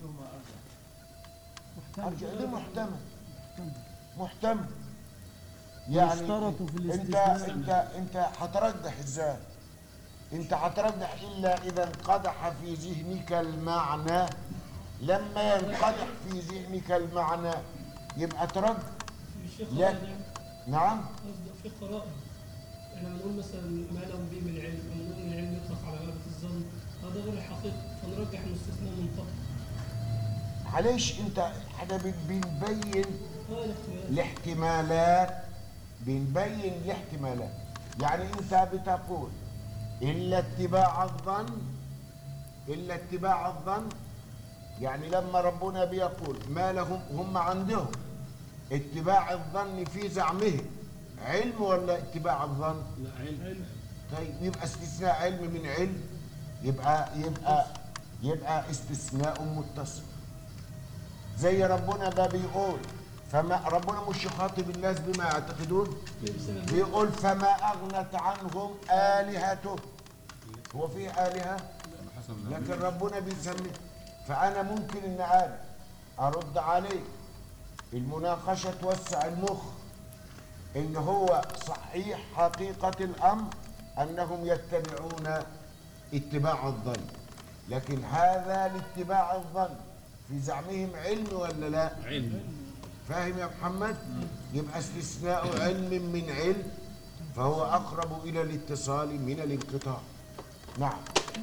أرجع ده محتمل محتمل يعني يشترط في انت الاستثناء. انت انت هترجح ازاي انت هترجح الا اذا انقدح في ذهنك المعنى لما ينقدح في ذهنك المعنى يبقى ترجح الشيخ لا. قال يعني نعم قصده في قراءة احنا بنقول مثلا ما لهم به من علم او نقول من علم يطلق على غلبة الظن هذا غير الحقيقة فنرجح ان الاستثناء منقطع معلش انت احنا بن- بنبين هذا الاختلاف الاحتمالات بنبين الاحتمالات يعني انت بتقول الا اتباع الظن الا اتباع الظن يعني لما ربنا بيقول ما لهم هم عندهم اتباع الظن في زعمهم علم ولا اتباع الظن لا علم طيب يبقى استثناء علم من علم يبقى يبقى يبقى استثناء متصل زي ربنا ده بيقول فما ربنا مش يخاطب الناس بما يعتقدون بيقول فما اغنت عنهم الهته هو في الهه لكن ربنا بيسمي فانا ممكن ان انا ارد عليه المناقشه توسع المخ ان هو صحيح حقيقه الامر انهم يتبعون اتباع الظن لكن هذا لاتباع الظن في زعمهم علم ولا لا علم فاهم يا محمد يبقى استثناء علم من علم فهو اقرب الى الاتصال من الانقطاع نعم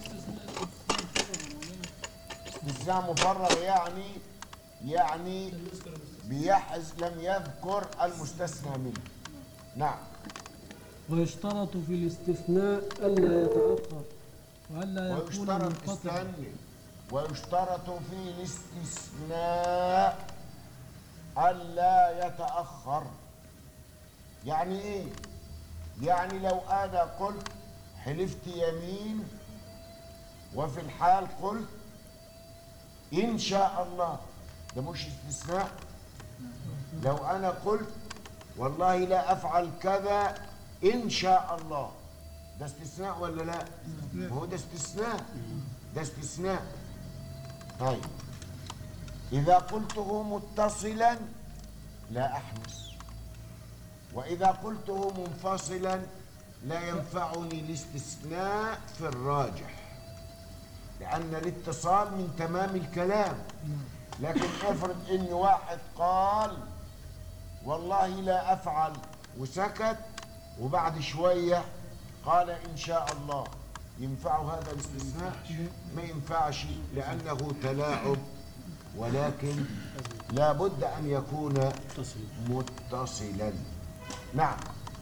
استثناء مفرغ يعني يعني بيحز لم يذكر المستثنى منه نعم ويشترط في الاستثناء ألا يتأخر وألا يكون ويشترط منقطعا استني ويشترط في الاستثناء ألا يتأخر يعني إيه؟ يعني لو أنا قلت حلفت يمين وفي الحال قلت إن شاء الله ده مش استثناء لو أنا قلت والله لا أفعل كذا إن شاء الله ده استثناء ولا لا؟ ما هو ده استثناء ده استثناء طيب إذا قلته متصلا لا أحمس وإذا قلته منفصلا لا ينفعني الاستثناء في الراجح لأن الاتصال من تمام الكلام لكن افرض إن واحد قال والله لا أفعل وسكت وبعد شوية قال إن شاء الله ينفع هذا الاستثناء ما ينفعش لأنه تلاعب ولكن لا بد أن يكون متصلا نعم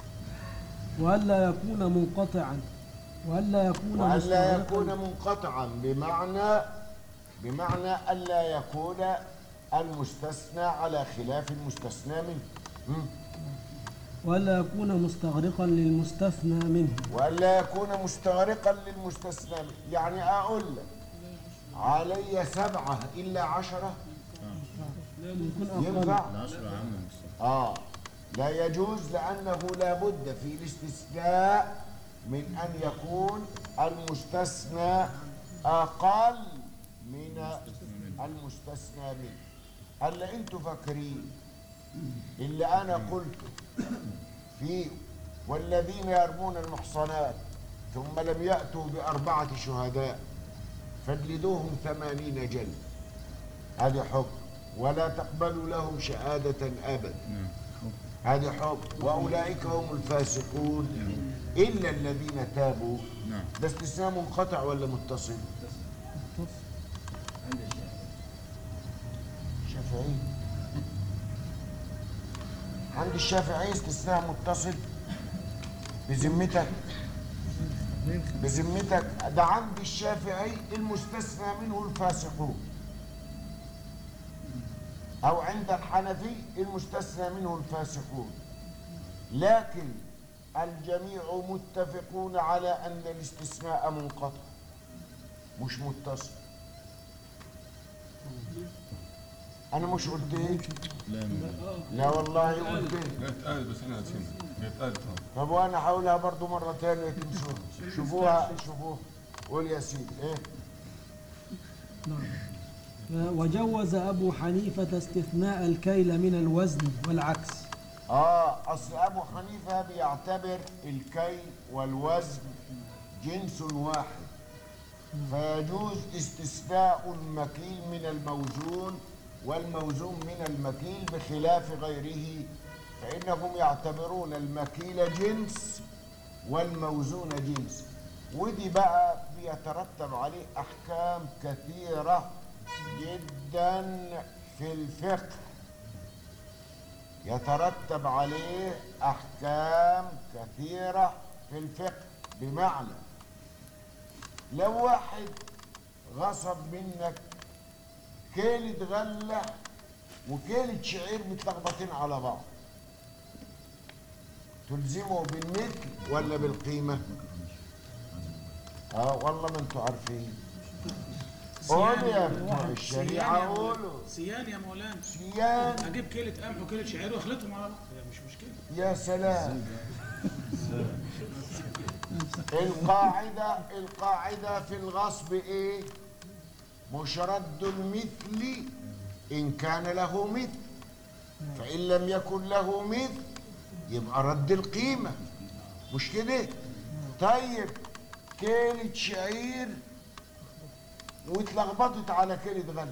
وألا يكون منقطعا وألا يكون وألا مستغرقا يكون منقطعا بمعنى بمعنى ألا يكون المستثنى على خلاف المستثنى منه مم. وألا يكون مستغرقا للمستثنى منه وألا يكون مستغرقا للمستثنى منه. يعني أقول لك علي سبعة إلا عشرة يكون أقل ينفع العشرة عام مصطفى آه لا يجوز لأنه لا بد في الاستثناء من أن يكون المستثنى أقل من المستثنى منه هلا أنتوا فاكرين اللي أنا قلته في والذين يرمون المحصنات ثم لم يأتوا بأربعة شهداء فاجلدوهم ثمانين جلد هذا حكم ولا تقبلوا لهم شهادة أبدا هذا حكم وأولئك هم الفاسقون إلا الذين تابوا نعم. ده استثناء منقطع ولا متصل؟ شافعي عند الشافعي استثناء متصل بذمتك بذمتك ده عند الشافعي المستثنى منه الفاسقون أو عند الحنفي المستثنى منه الفاسقون لكن الجميع متفقون على أن الاستثناء منقطع مش متصل أنا مش قلت إيه؟ لا ما- لا والله قلت إيه؟ هي اتقالت بس احنا نسينا هي اتقالت اه طب وأنا هقولها برضو مرة تانية تنسوها شوفوها شوفوها قول يا سيدي إيه؟ وجوز أبو حنيفة استثناء الكيل من الوزن والعكس آه أصل أبو حنيفة بيعتبر الكي والوزن جنس واحد فيجوز استثناء المكيل من الموزون والموزون من المكيل بخلاف غيره فإنهم يعتبرون المكيل جنس والموزون جنس ودي بقى بيترتب عليه أحكام كثيرة جدا في الفقه يترتب عليه احكام كثيره في الفقه بمعنى لو واحد غصب منك كيلة غلة وكيلة شعير متلخبطين على بعض تلزمه بالمثل ولا بالقيمة؟ اه والله ما انتوا عارفين قولوا يا بتوع الشريعة قولوا سيان يا مولانا سيان اجيب كيلة قمح وكيلة شعير واخلطهم على بعض هي مش مشكلة يا سلام القاعدة القاعدة في الغصب ايه مش رد المثل ان كان له مثل فان لم يكن له مثل يبقى رد القيمة مش كده طيب كيلة شعير واتلخبطت على كيلة غلة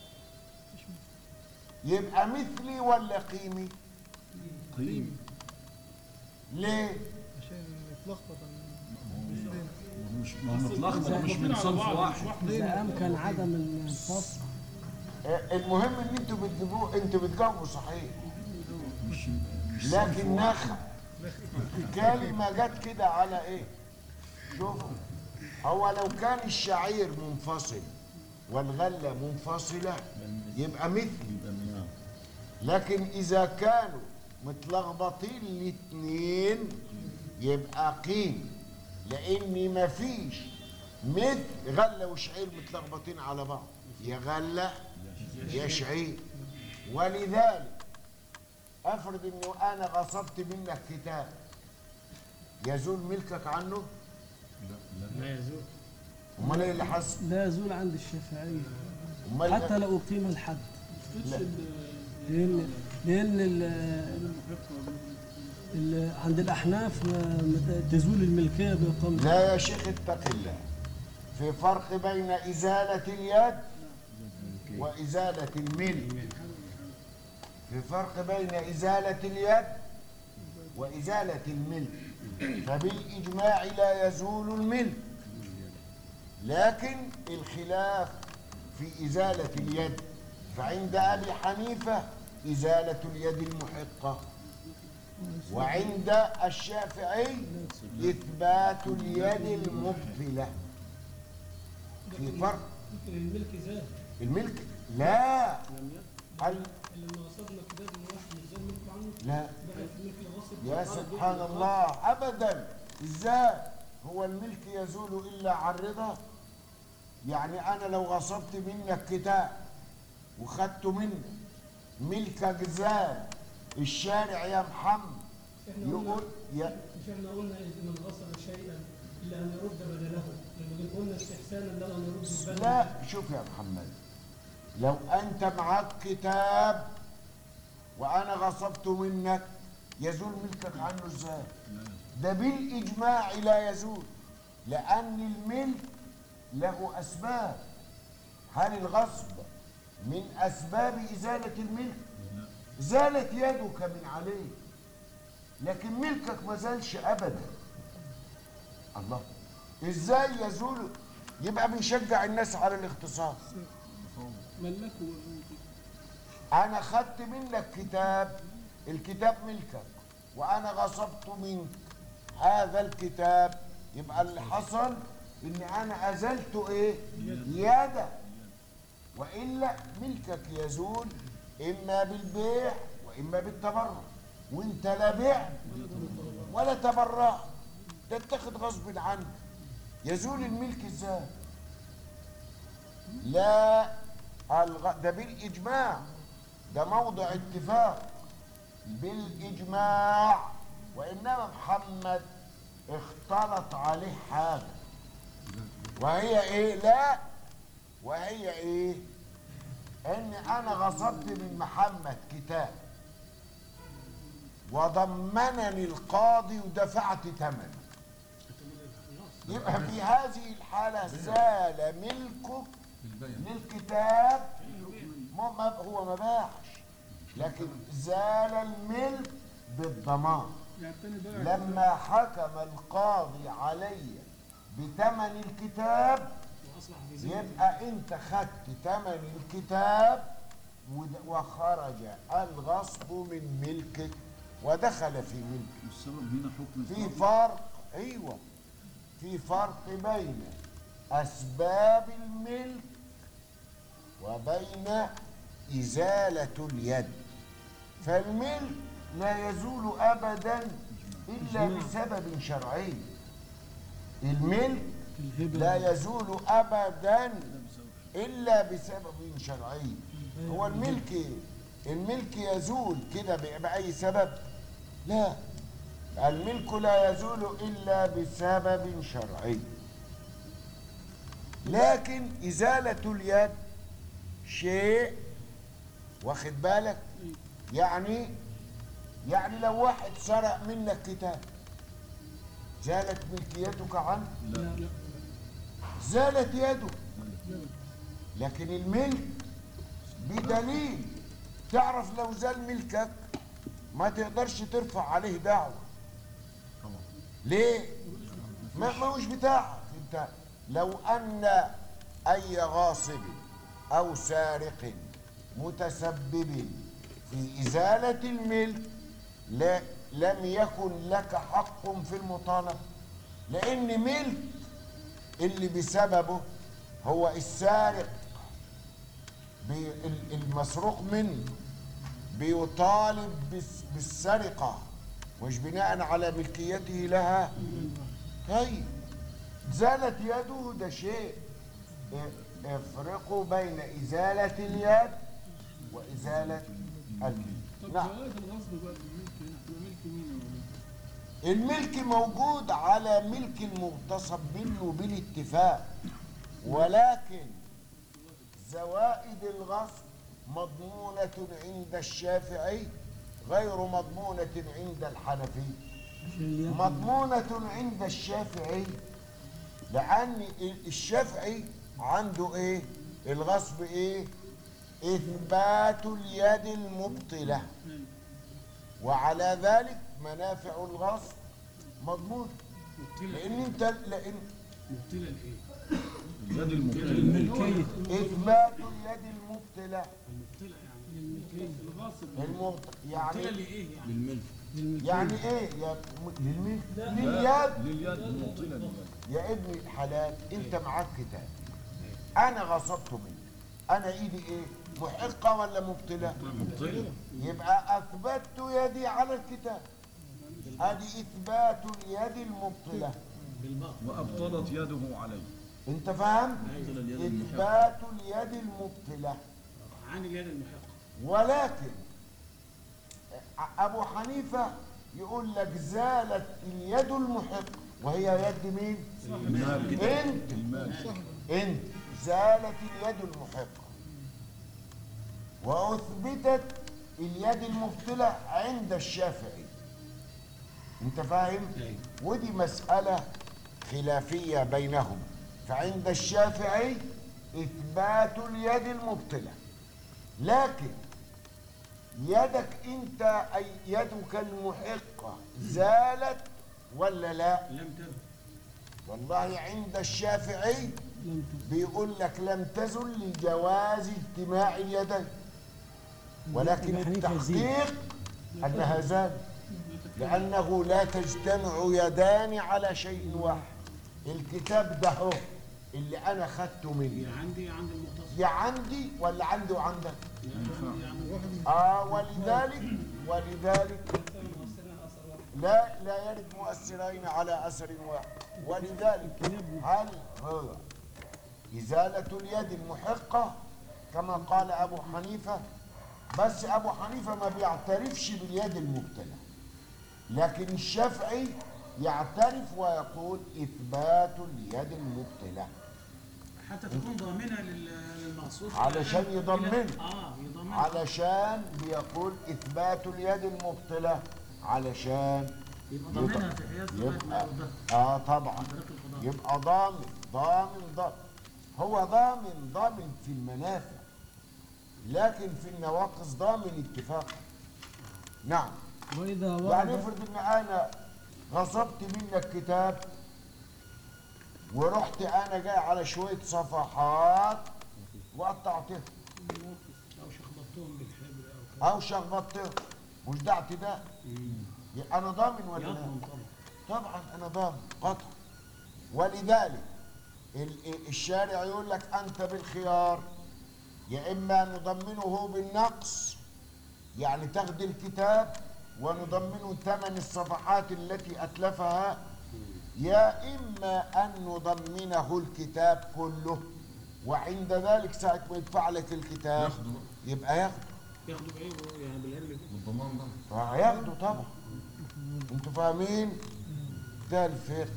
يبقى مثلي ولا قيمي قيم ليه عشان يتلخبط مش ما هو متلخبط مش من صنف واحد إذا أمكن عدم الفصل المهم ان انتوا بتجيبوه انتوا بتجاوبوا صحيح مش مش لكن نخع كلمة جت كده على ايه شوفوا هو لو كان الشعير منفصل والغلة منفصلة يبقى مثل يبقى من لكن اذا كانوا متلخبطين الاتنين يبقى قيم لان مفيش مثل غله وشعير متلخبطين على بعض يا غله يا شعير ولذلك افرض انه انا غصبت منك كتاب يزول ملكك عنه لا يزول امال ايه اللي حصل لا يزول عند الشافعية امال حتى لو أقيم الحد لا. لأن لأن ال ال عند الأحناف ما- ما تزول الملكية بإقامة لا يا شيخ اتق الله في فرق بين إزالة اليد وإزالة الملك في فرق بين إزالة اليد وإزالة الملك فبالإجماع لا يزول الملك لكن الخلاف في إزالة اليد فعند أبي حنيفة إزالة اليد المحقة وعند الشافعي إثبات اليد المبطلة في فرق الملك زاد الملك لا ال... اللي لما وصلنا كتاب ان واحد مش زاد ملك عنه لا بقى في ملك الغصب يا سبحان الله ابدا ازاي هو الملك يزول الا عن رضا يعني انا لو غصبت منك كتاب وخدته منك ملكك زال الشارع يا محمد احنا قلنا يقول يا مش احنا قلنا إذا من غصب شيئا الا ان يرد بدله لما قلنا استحسانا لا ان يرد البدل لا شوف يا محمد لو انت معك كتاب وانا غصبت منك يزول ملكك عنه ازاي ده بالاجماع لا يزول لان الملك له اسباب هل الغصب من اسباب ازاله الملك زالت يدك من عليه لكن ملكك ما زالش ابدا الله ازاي يزول يبقى بنشجع الناس على الاختصاص ملكوا انا خدت منك كتاب الكتاب ملكك وانا غصبت منك هذا الكتاب يبقى اللي حصل ان انا ازلت ايه يدا والا ملكك يزول اما بالبيع واما بالتبرع وانت لا بيع ولا تبرع ده اتخذ غصب عنك يزول الملك ازاي لا الغ... ده بالاجماع ده موضع اتفاق بالاجماع وانما محمد اختلط عليه حاجه وهي ايه لا وهي ايه ان انا غصبت من محمد كتاب وضمنني القاضي ودفعت ثمنه يبقى في هذه الحالة زال ملكك للكتاب ما ما- هو ما باعش لكن زال الملك بالضمان يعتني بقى لما حكم القاضي علي بثمن الكتاب واصلح في ذمه يبقى انت خدت ثمن الكتاب ود- وخرج الغصب من ملكك ودخل في ملكك والسبب هنا حكم في الفرد. فرق ايوه في فرق بين اسباب الملك وبين إزالة اليد فالملك لا يزول أبدا إلا بسبب شرعي الملك الهبة لا يزول أبدا إلا بسبب شرعي هو الملك الملك يزول كده ب- بأي سبب لا الملك لا يزول إلا بسبب شرعي لكن إزالة اليد شيء واخد بالك يعني يعني لو واحد سرق منك كتاب زالت ملكيتك عنه لا لا زالت يده لكن الملك بدليل تعرف لو زال ملكك ما تقدرش ترفع عليه دعوة ليه؟ ما ما هوش بتاعك انت لو ان اي غاصب او سارق متسبب في ازالة الملك لا لم يكن لك حق في المطالبة لان ملك اللي بسببه هو السارق بي- ال- المسروق منه بيطالب بالس- بالسرقة مش بناء على ملكيته لها طيب زالت يده ده شيء ا- افرقوا بين إزالة اليد وإزالة اليد طب نعم جواز الغصب بقى بالملك هنا هو ملك مين يا مولانا؟ الملك موجود على ملك المغتصب منه بالاتفاق ولكن زوائد الغصب مضمونة عند الشافعي غير مضمونة عند الحنفي عشان اليد مضمونة عند الشافعي لأن الشافعي عنده إيه؟ الغصب إيه؟ إثبات اليد المبطلة وعلى ذلك منافع الغصب مضمون مبتلة لأن أنت لأن مبتلة الايه؟ اليد المبتلة الملكية إثبات اليد المبطلة المبتلة يعني الغاصب المبط... مبتلة يعني لايه يعني؟ للملك الملكية يعني إيه؟ يا للمين؟ لليد لليد المبتلة لليد يا ابن الحلال انت معاك كتاب انا غصبته منك انا ايدي ايه محقه ولا مبطله مبتلة يبقى اثبتت يدي على الكتاب ادي اثبات اليد المبطله وأبطلت يده عليه انت فاهم أبطل اليد المحقة اثبات اليد المبطله عن اليد المحقة ولكن ابو حنيفه يقول لك زالت اليد المحقه وهي يد مين المال انت المال انت زالت اليد المحقة وأثبتت اليد المبطلة عند الشافعي انت فاهم؟ ودي مسألة خلافية بينهم فعند الشافعي إثبات اليد المبطلة لكن يدك انت أي يدك المحقة زالت ولا لا؟ لم تبت والله عند الشافعي لم تكن بيقول لك لم تزل لجواز اجتماع اليدين ولكن أبي حنيفة يزيد. التحقيق انها زاد لانه لا تجتمع يدان على شيء واحد الكتاب ده هو اللي انا خدته يا منه عندي عند المختصر يا عندي ولا عندي وعندك يا عندي عند المختصر اه ولذلك ولذلك لا لا يرد مؤثرين على اثر واحد ولذلك هل هو ازاله اليد المحقه كما قال ابو حنيفه بس ابو حنيفه ما بيعترفش باليد المبتلى لكن الشافعي يعترف ويقول اثبات اليد المبتلى حتى تكون ضامنة لل- للمغصوب علشان يضمن. اه يضمن علشان بيقول اثبات اليد المبطله علشان يبقى ضامنها في حياة لغاية ما يبقى يردها اه طبعا عن طريق القضاء يبقى ضامن ضامن ضامن هو ضامن ضامن في المنافع لكن في النواقص ضامن اتفاق نعم وإذا يعني ورد افرض ان انا غصبت منك كتاب ورحت انا جاي على شويه صفحات وقطعتها لو شخبطتهم بالحبر او كده او شخبطتها مش ده اعتداء يبقى انا ضامن ولا لا؟ يضمن طبعا طبعا انا ضامن قطع ولذلك ال- الشارع يقول لك انت بالخيار يا إما نضمنه بالنقص يعني تاخد الكتاب ونضمنه ثمن الصفحات التي أتلفها يا إما أن نضمنه الكتاب كله وعند ذلك ساعة ما يدفع لك الكتاب ياخده يبقى ياخده ياخدوا بايه هو يعني بالعلم بالضمان ده هياخده طبعا انتوا فاهمين ده الفقه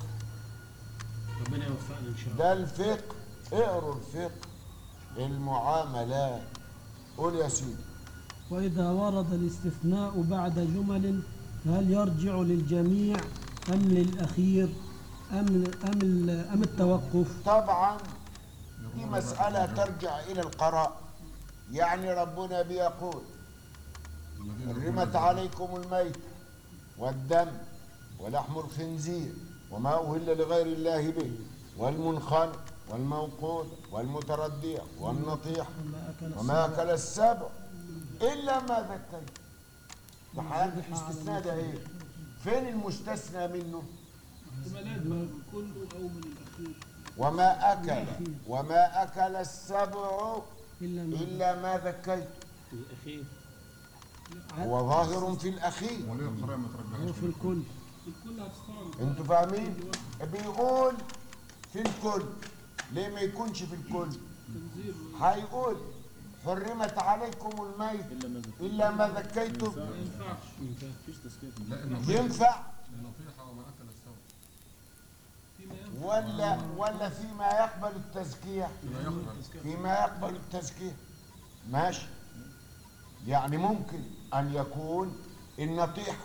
ربنا يوفقنا ان شاء الله ده الفقه اقروا الفقه المعاملات قول يا سيدي وإذا ورد الاستثناء بعد جمل هل يرجع للجميع أم للأخير أم أم ال- أم التوقف؟ طبعا دي مسألة ترجع إلى القراء يعني ربنا بيقول حرمت عليكم الميت والدم ولحم الخنزير وما أهل لغير الله به والمنخنق والموقود والمتردية والنطيح وما أكل وما السبع أكل السبع إلا ما ذكيت ده حالات الاستثناء ده إيه؟ فين المستثنى منه؟ احتمالات بقى من كله او من الاخير وما أكل وما أكل السبع إلا ما إلا ما ذكيت الاخير هو ظاهر في الأخير وليه القراءة ما ترجعهاش هو في الكل الكل هتستعرض انتوا فاهمين بيقول في الكل ليه ما يكونش في الكل تنزيل هيقول حرمت عليكم الميت الا ما ذكيتم ما ينفعش مفيش تسكيت لا النطيحة ينفع النطيحة وما أكل السبع فيما ينفع ولا ولا فيما يقبل التزكيه فيما يقبل فيما يقبل التزكيه ماشي يعني ممكن ان يكون النطيحه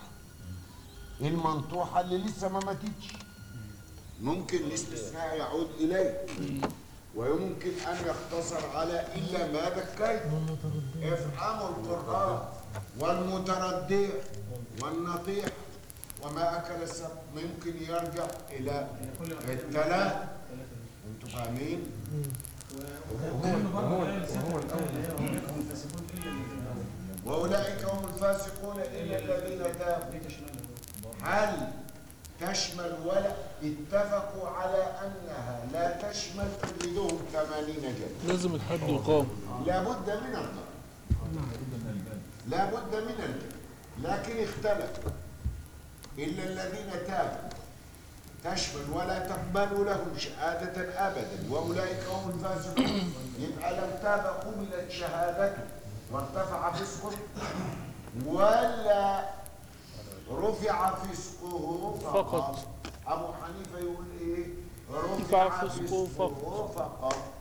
المنطوحه اللي لسه ما ماتتش ممكن الاستثناء يعود اليه ويمكن ان يقتصر على الا ما ذكيت افهموا القران والمترديع والنطيح وما اكل السبع ممكن يرجع الى الثلاث انتوا فاهمين واولئك هم الفاسقون الا الذين تابوا هل تشمل ولا اتفقوا على انها لا تشمل تجلدهم ثمانين جلد لازم الحد يقام لابد من الضرب لابد من الجلد لكن اختلفوا الا الذين تابوا تشمل ولا تقبل لهم شهادة أبدا وأولئك هم الفاسقون يبقى لو تاب قبلت شهادته وارتفع فسقه ولا رفع فسقه فقط, فقط. أبو حنيفة يقول إيه؟ رفع رفع فسقه فسقه فقط